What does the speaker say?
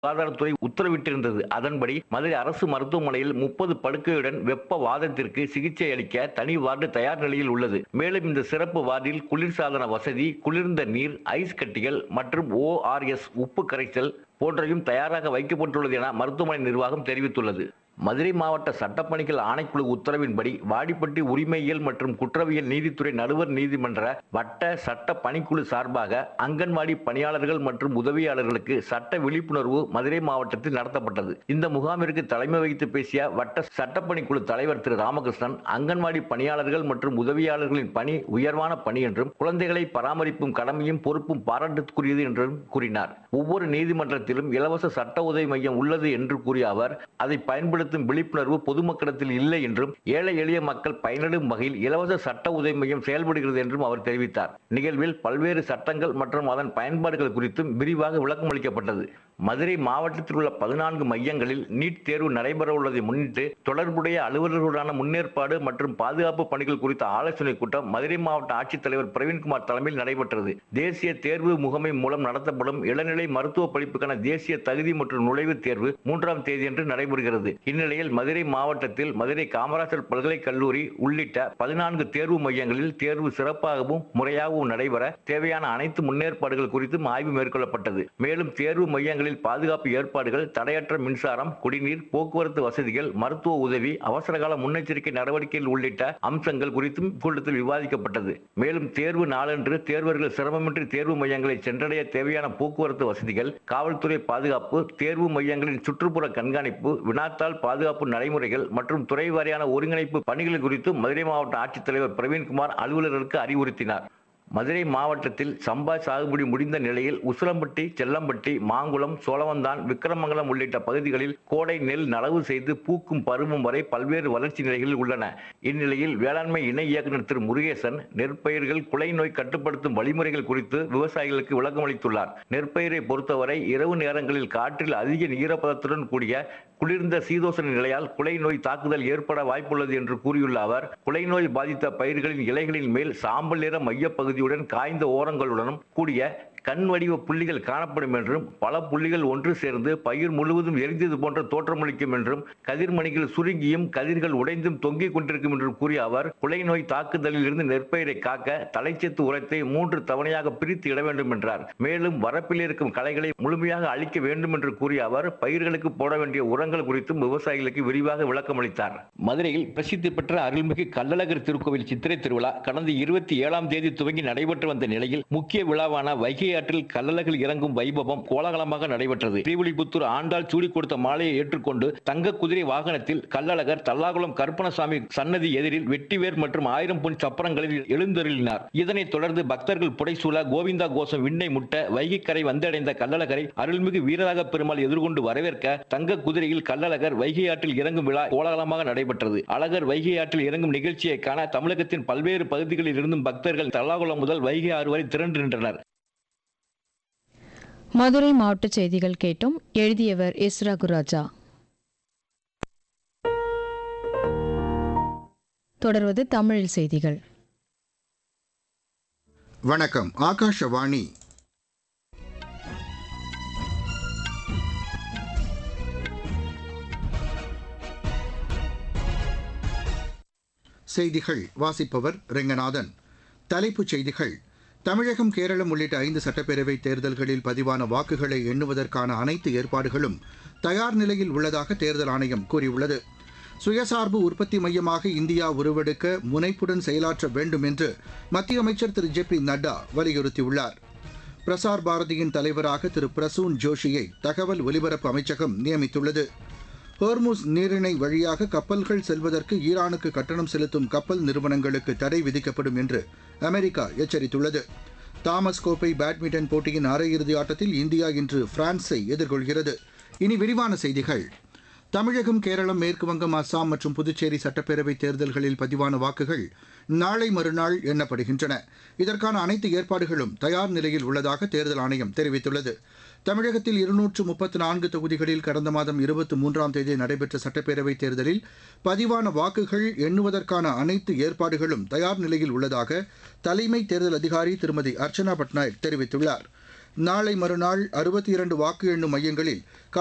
சுகாதாரத்துறை உத்தரவிட்டிருந்தது அதன்படி மதுரை அரசு மருத்துவமனையில் முப்பது படுக்கையுடன் வெப்ப வாதத்திற்கு சிகிச்சை அளிக்க தனி வார்டு தயார் நிலையில் உள்ளது மேலும் இந்த சிறப்பு வார்டில் குளிர்சாதன வசதி குளிர்ந்த நீர் ஐஸ் கட்டிகள் மற்றும் ஓஆர்எஸ் உப்பு கரைசல் போன்றவையும் தயாராக வைக்கப்பட்டுள்ளது என மருத்துவமனை நிர்வாகம் தெரிவித்துள்ளது மதுரை மாவட்ட சட்டப்பணிகள் ஆணைக்குழு உத்தரவின்படி வாடிப்பட்டி உரிமையியல் மற்றும் குற்றவியல் நீதித்துறை நடுவர் நீதிமன்ற வட்ட சட்ட பணிக்குழு சார்பாக அங்கன்வாடி பணியாளர்கள் மற்றும் உதவியாளர்களுக்கு சட்ட விழிப்புணர்வு மதுரை மாவட்டத்தில் நடத்தப்பட்டது இந்த முகாமிற்கு தலைமை வகித்து பேசிய வட்ட சட்டப்பணிக்குழு தலைவர் திரு ராமகிருஷ்ணன் அங்கன்வாடி பணியாளர்கள் மற்றும் உதவியாளர்களின் பணி உயர்வான பணி என்றும் குழந்தைகளை பராமரிப்பும் கடமையும் பொறுப்பும் பாராட்டுக்குரியது என்றும் கூறினார் ஒவ்வொரு நீதிமன்றத்திலும் இலவச சட்ட உதவி மையம் உள்ளது என்று கூறிய அவர் அதை பயன்படுத்தும் விழிப்புணர்வு பொதுமக்களிடத்தில் இல்லை என்றும் ஏழை எளிய மக்கள் பயனடையும் வகையில் இலவச சட்ட உதவி மையம் செயல்படுகிறது என்றும் அவர் தெரிவித்தார் நிகழ்வில் பல்வேறு சட்டங்கள் மற்றும் அதன் பயன்பாடுகள் குறித்தும் விரிவாக விளக்கம் அளிக்கப்பட்டது மதுரை மாவட்டத்தில் உள்ள பதினான்கு மையங்களில் நீட் தேர்வு நடைபெற உள்ளதை முன்னிட்டு தொடர்புடைய அலுவலர்களுடான முன்னேற்பாடு மற்றும் பாதுகாப்பு பணிகள் குறித்த ஆலோசனை கூட்டம் மதுரை மாவட்ட ஆட்சித்தலைவர் பிரவீன்குமார் தலைமையில் நடைபெற்றது தேசிய தேர்வு முகமை மூலம் நடத்தப்படும் இளநிலை மருத்துவ படிப்புக்கான தேசிய தகுதி மற்றும் நுழைவுத் தேர்வு மூன்றாம் தேதியன்று நடைபெறுகிறது இந்நிலையில் மதுரை மாவட்டத்தில் மதுரை காமராஜர் பல்கலைக் கல்லூரி உள்ளிட்ட பதினான்கு தேர்வு மையங்களில் தேர்வு சிறப்பாகவும் முறையாகவும் நடைபெற தேவையான அனைத்து முன்னேற்பாடுகள் குறித்தும் ஆய்வு மேற்கொள்ளப்பட்டது மேலும் தேர்வு மையங்களில் பாதுகாப்பு ஏற்பாடுகள் தடையற்ற மின்சாரம் குடிநீர் போக்குவரத்து வசதிகள் மருத்துவ உதவி அவசரகால முன்னெச்சரிக்கை நடவடிக்கைகள் உள்ளிட்ட அம்சங்கள் குறித்தும் கூட்டத்தில் விவாதிக்கப்பட்டது மேலும் தேர்வு நாளன்று தேர்வர்கள் சிரமமின்றி தேர்வு மையங்களை சென்றடைய தேவையான போக்குவரத்து வசதிகள் காவல்துறை பாதுகாப்பு தேர்வு மையங்களின் சுற்றுப்புற கண்காணிப்பு வினாத்தாள் பாதுகாப்பு நடைமுறைகள் மற்றும் துறை வாரியான ஒருங்கிணைப்பு பணிகள் குறித்து மதுரை மாவட்ட ஆட்சித்தலைவர் பிரவீன்குமார் அலுவலர்களுக்கு அறிவுறுத்தினார் மதுரை மாவட்டத்தில் சம்பா சாகுபடி முடிந்த நிலையில் உசிலம்பட்டி செல்லம்பட்டி மாங்குளம் சோழவந்தான் விக்கிரமங்கலம் உள்ளிட்ட பகுதிகளில் கோடை நெல் நடவு செய்து பூக்கும் பருவம் வரை பல்வேறு வளர்ச்சி நிலைகளில் உள்ளன இந்நிலையில் வேளாண்மை இணை இயக்குநர் திரு முருகேசன் நெற்பயிர்கள் குலை நோய் கட்டுப்படுத்தும் வழிமுறைகள் குறித்து விவசாயிகளுக்கு விளக்கம் அளித்துள்ளார் நெற்பயிரை பொறுத்தவரை இரவு நேரங்களில் காற்றில் அதிக ஈரப்பதத்துடன் கூடிய குளிர்ந்த சீதோசன நிலையால் குலை நோய் தாக்குதல் ஏற்பட வாய்ப்புள்ளது என்று கூறியுள்ள அவர் குலை நோய் பாதித்த பயிர்களின் இலைகளின் மேல் சாம்பல் நிற மையப்பகுதியுடன் காய்ந்த ஓரங்களுடனும் கூடிய கண் வடிவ புள்ளிகள் காணப்படும் என்றும் பல புள்ளிகள் ஒன்று சேர்ந்து பயிர் முழுவதும் எரிந்தது போன்ற தோற்றமளிக்கும் என்றும் கதிர்மணிகள் சுருங்கியும் கதிர்கள் உடைந்தும் தொங்கிக் கொண்டிருக்கும் என்றும் கூறிய அவர் குலை நோய் தாக்குதலில் இருந்து நெற்பயிரை காக்க தலைச்சத்து உரத்தை மூன்று தவணையாக பிரித்து இட வேண்டும் என்றார் மேலும் வரப்பில் இருக்கும் களைகளை முழுமையாக அழிக்க வேண்டும் என்று கூறிய அவர் பயிர்களுக்கு போட வேண்டிய உரங்கள் குறித்தும் விவசாயிகளுக்கு விரிவாக விளக்கம் அளித்தார் மதுரையில் பிரசித்தி பெற்ற அருள்மிகு கள்ளழகர் திருக்கோவில் சித்திரை திருவிழா கடந்த இருபத்தி ஏழாம் தேதி துவங்கி நடைபெற்று வந்த நிலையில் முக்கிய விழாவான வைகை ஆற்றில் கள்ளழகர் இறங்கும் வைபவம் கோலாகலமாக நடைபெற்றது ஸ்ரீவில்லிபுத்தூர் ஆண்டாள் சூடி கொடுத்த மாலையை ஏற்றுக்கொண்டு தங்க குதிரை வாகனத்தில் கள்ளழகர் தல்லாகுளம் கருப்பணசாமி சன்னதி எதிரில் வெட்டிவேர் மற்றும் ஆயிரம் பொன் சப்பரங்களில் எழுந்தருளினார் இதனைத் தொடர்ந்து பக்தர்கள் புடைசூழ கோவிந்தா கோஷம் விண்ணை முட்ட வைகைக்கரை வந்தடைந்த கள்ளழகரை அருள்மிகு வீரராக பெருமாள் எதிர்கொண்டு வரவேற்க தங்க குதிரையில் கள்ளழகர் வைகை ஆற்றில் இறங்கும் விழா கோலாகலமாக நடைபெற்றது அழகர் வைகை ஆற்றில் இறங்கும் நிகழ்ச்சியை காண தமிழகத்தின் பல்வேறு பகுதிகளில் இருந்தும் பக்தர்கள் தல்லாகுளம் முதல் வைகை ஆறு வரை திரண்டு நின்றனர் மதுரை மாவட்ட செய்திகள் கேட்டோம் எழுதியவர் எஸ் ரகுராஜா தொடர்வது தமிழில் செய்திகள் வணக்கம் ஆகாஷவாணி செய்திகள் வாசிப்பவர் ரெங்கநாதன் தலைப்புச் செய்திகள் தமிழகம் கேரளம் உள்ளிட்ட ஐந்து சட்டப்பேரவை தேர்தல்களில் பதிவான வாக்குகளை எண்ணுவதற்கான அனைத்து ஏற்பாடுகளும் தயார் நிலையில் உள்ளதாக தேர்தல் ஆணையம் கூறியுள்ளது சுயசார்பு உற்பத்தி மையமாக இந்தியா உருவெடுக்க முனைப்புடன் செயலாற்ற வேண்டும் என்று மத்திய அமைச்சர் திரு ஜே பி நட்டா வலியுறுத்தியுள்ளார் பிரசார் பாரதியின் தலைவராக திரு பிரசூன் ஜோஷியை தகவல் ஒலிபரப்பு அமைச்சகம் நியமித்துள்ளது ஹோர்முஸ் நீரிணை வழியாக கப்பல்கள் செல்வதற்கு ஈரானுக்கு கட்டணம் செலுத்தும் கப்பல் நிறுவனங்களுக்கு தடை விதிக்கப்படும் என்று அமெரிக்கா எச்சரித்துள்ளது தாமஸ் கோப்பை பேட்மிண்டன் போட்டியின் அரையிறுதி ஆட்டத்தில் இந்தியா இன்று பிரான்ஸை எதிர்கொள்கிறது இனி விரிவான செய்திகள் தமிழகம் கேரளம் மேற்குவங்கம் அஸ்ஸாம் மற்றும் புதுச்சேரி சட்டப்பேரவை தேர்தல்களில் பதிவான வாக்குகள் நாளை மறுநாள் எண்ணப்படுகின்றன இதற்கான அனைத்து ஏற்பாடுகளும் தயார் நிலையில் உள்ளதாக தேர்தல் ஆணையம் தெரிவித்துள்ளது தமிழகத்தில் இருநூற்று முப்பத்து நான்கு தொகுதிகளில் கடந்த மாதம் இருபத்தி மூன்றாம் தேதி நடைபெற்ற சட்டப்பேரவைத் தேர்தலில் பதிவான வாக்குகள் எண்ணுவதற்கான அனைத்து ஏற்பாடுகளும் தயார் நிலையில் உள்ளதாக தலைமை தேர்தல் அதிகாரி திருமதி அர்ச்சனா பட்நாயக் தெரிவித்துள்ளார் நாளை மறுநாள் அறுபத்தி இரண்டு வாக்கு எண்ணும் மையங்களில்